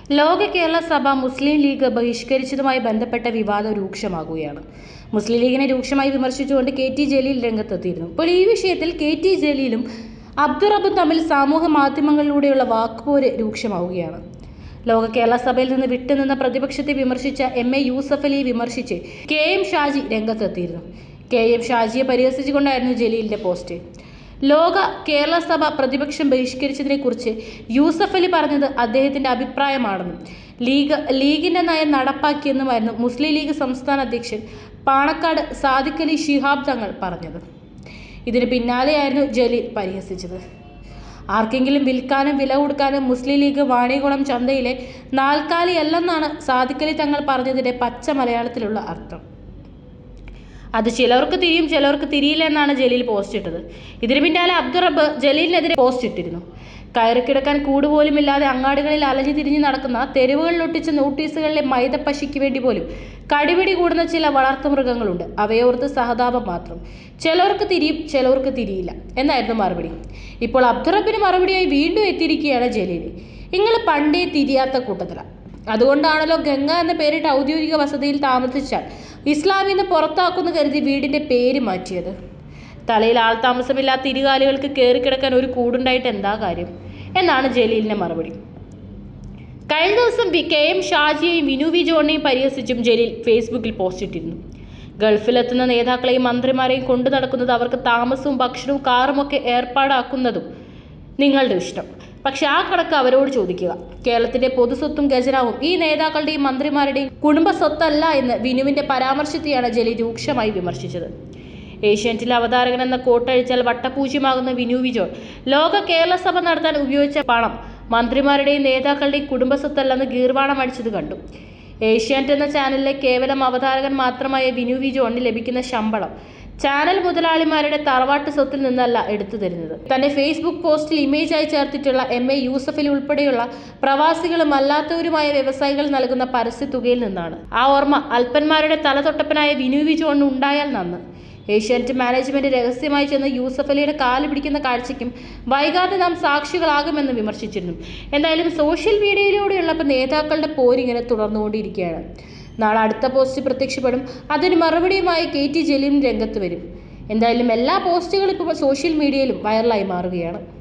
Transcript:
ലോക കേരള സഭ മുസ്ലിം ലീഗ് ബഹിഷ്കരിച്ചതുമായി ബന്ധപ്പെട്ട വിവാദം രൂക്ഷമാകുകയാണ് മുസ്ലിം ലീഗിനെ രൂക്ഷമായി വിമർശിച്ചുകൊണ്ട് കെ ടി ജലീൽ രംഗത്തെത്തിയിരുന്നു ഇപ്പോൾ ഈ വിഷയത്തിൽ കെ ടി ജലീലും അബ്ദുറബും തമ്മിൽ സമൂഹ മാധ്യമങ്ങളിലൂടെയുള്ള വാക്കുപോര് രൂക്ഷമാവുകയാണ് ലോക കേരള സഭയിൽ നിന്ന് വിട്ടുനിന്ന പ്രതിപക്ഷത്തെ വിമർശിച്ച എം എ യൂസഫ് അലിയെ വിമർശിച്ച് കെ എം ഷാജി രംഗത്തെത്തിയിരുന്നു കെ എം ഷാജിയെ പരിഹസിച്ചുകൊണ്ടായിരുന്നു ജലീലിന്റെ പോസ്റ്റ് ലോക കേരള സഭ പ്രതിപക്ഷം ബഹിഷ്കരിച്ചതിനെക്കുറിച്ച് യൂസഫ് അലി പറഞ്ഞത് അദ്ദേഹത്തിന്റെ അഭിപ്രായമാണെന്നും ലീഗ് ലീഗിന്റെ നയം നടപ്പാക്കിയെന്നുമായിരുന്നു മുസ്ലിം ലീഗ് സംസ്ഥാന അധ്യക്ഷൻ പാണക്കാട് സാദിഖ് അലി ശിഹാബ് തങ്ങൾ പറഞ്ഞത് ഇതിന് പിന്നാലെയായിരുന്നു ജലീൽ പരിഹസിച്ചത് ആർക്കെങ്കിലും വിൽക്കാനും വില കൊടുക്കാനും മുസ്ലിം ലീഗ് വാണിയകുളം ചന്തയിലെ നാൽക്കാലിയല്ലെന്നാണ് സാദിഖ് അലി തങ്ങൾ പറഞ്ഞതിന്റെ പച്ച മലയാളത്തിലുള്ള അർത്ഥം അത് ചിലർക്ക് തിരിയും ചിലർക്ക് തിരിയില്ല എന്നാണ് ജലീൽ പോസ്റ്റ് ഇട്ടത് ഇതിന് പിന്നാലെ അബ്ദുറബ് ജലീലിനെതിരെ പോസ്റ്റ് ഇട്ടിരുന്നു കയറിക്കിടക്കാൻ കൂടുപോലുമില്ലാതെ അങ്ങാടികളിൽ അലഞ്ഞു തിരിഞ്ഞു നടക്കുന്ന തെരുവുകളിലൊട്ടിച്ച നോട്ടീസുകളിലെ മൈദപ്പശിക്ക് വേണ്ടി പോലും കടിപിടി കൂടുന്ന ചില വളർത്തുമൃഗങ്ങളുണ്ട് അവയോർത്ത് സഹതാപം മാത്രം ചിലർക്ക് തിരിയും ചിലർക്ക് തിരിയില്ല എന്നായിരുന്നു മറുപടി ഇപ്പോൾ അബ്ദുറബിന് മറുപടിയായി വീണ്ടും എത്തിയിരിക്കുകയാണ് ജലീൽ നിങ്ങൾ പണ്ടേ തിരിയാത്ത കൂട്ടത്തിലാണ് അതുകൊണ്ടാണല്ലോ ഗംഗ എന്ന പേരിട്ട് ഔദ്യോഗിക വസതിയിൽ താമസിച്ചാൽ ഇസ്ലാമിൽ നിന്ന് പുറത്താക്കുമെന്ന് കരുതി വീടിന്റെ പേര് മാറ്റിയത് തലയിൽ ആൾ താമസമില്ലാത്ത ഇരുകാലുകൾക്ക് കയറിക്കിടക്കാൻ ഒരു കൂടുണ്ടായിട്ട് എന്താ കാര്യം എന്നാണ് ജലീലിന്റെ മറുപടി കഴിഞ്ഞ ദിവസം വി കെ എം ഷാജിയെയും വിനു വി ജോണിനെയും പരിഹസിച്ചും ജലീൽ ഫേസ്ബുക്കിൽ പോസ്റ്റ് ഇട്ടിരുന്നു ഗൾഫിലെത്തുന്ന നേതാക്കളെയും മന്ത്രിമാരെയും കൊണ്ടു നടക്കുന്നത് അവർക്ക് താമസവും ഭക്ഷണവും കാറുമൊക്കെ ഏർപ്പാടാക്കുന്നതും നിങ്ങളുടെ ഇഷ്ടം പക്ഷെ ആ കണക്ക് അവരോട് ചോദിക്കുക കേരളത്തിന്റെ പൊതുസ്വത്തും ഖജനാവും ഈ നേതാക്കളുടെയും മന്ത്രിമാരുടെയും കുടുംബ സ്വത്തല്ല എന്ന് വിനുവിന്റെ പരാമർശത്തെയാണ് ജലി രൂക്ഷമായി വിമർശിച്ചത് ഏഷ്യാനെറ്റിലെ അവതാരകൻ എന്ന കോട്ടഴിച്ചാൽ വട്ടപൂജ്യമാകുന്ന വിനു വിജോൺ ലോക കേരള സഭ നടത്താൻ ഉപയോഗിച്ച പണം മന്ത്രിമാരുടെയും നേതാക്കളുടെയും കുടുംബ സ്വത്തല്ലെന്ന് ഗീർവാണം അടിച്ചത് കണ്ടു ഏഷ്യാനെറ്റ് എന്ന ചാനലിലെ കേവലം അവതാരകൻ മാത്രമായ വിനു വി ജോണിന് ലഭിക്കുന്ന ശമ്പളം ചാനൽ മുതലാളിമാരുടെ തറവാട്ട് സ്വത്തിൽ നിന്നല്ല എടുത്തു തരുന്നത് തന്റെ ഫേസ്ബുക്ക് പോസ്റ്റിൽ ഇമേജായി ചേർത്തിട്ടുള്ള എം എ യൂസഫിൽ ഉൾപ്പെടെയുള്ള പ്രവാസികളും അല്ലാത്തവരുമായ വ്യവസായികൾ നൽകുന്ന പരസ്യ തുകയിൽ നിന്നാണ് ആ ഓർമ്മ അല്പന്മാരുടെ തലതൊട്ടപ്പനായ വിനു വി ജോണിന് ഉണ്ടായാൽ നന്ന് ഏഷ്യാനെറ്റ് മാനേജ്മെന്റ് രഹസ്യമായി ചെന്ന് യൂസഫ് അലിയുടെ കാല് പിടിക്കുന്ന കാഴ്ചയ്ക്കും വൈകാതെ നാം സാക്ഷികളാകുമെന്ന് വിമർശിച്ചിരുന്നു എന്തായാലും സോഷ്യൽ മീഡിയയിലൂടെയുള്ള ഇപ്പോൾ നേതാക്കളുടെ പോരിങ്ങനെ തുടർന്നുകൊണ്ടിരിക്കുകയാണ് നാളെ അടുത്ത പോസ്റ്റ് പ്രത്യക്ഷപ്പെടും അതിന് മറുപടിയുമായി കെ ടി ജലീൽ രംഗത്ത് വരും എന്തായാലും എല്ലാ പോസ്റ്റുകളും ഇപ്പോൾ സോഷ്യൽ മീഡിയയിലും വൈറലായി മാറുകയാണ്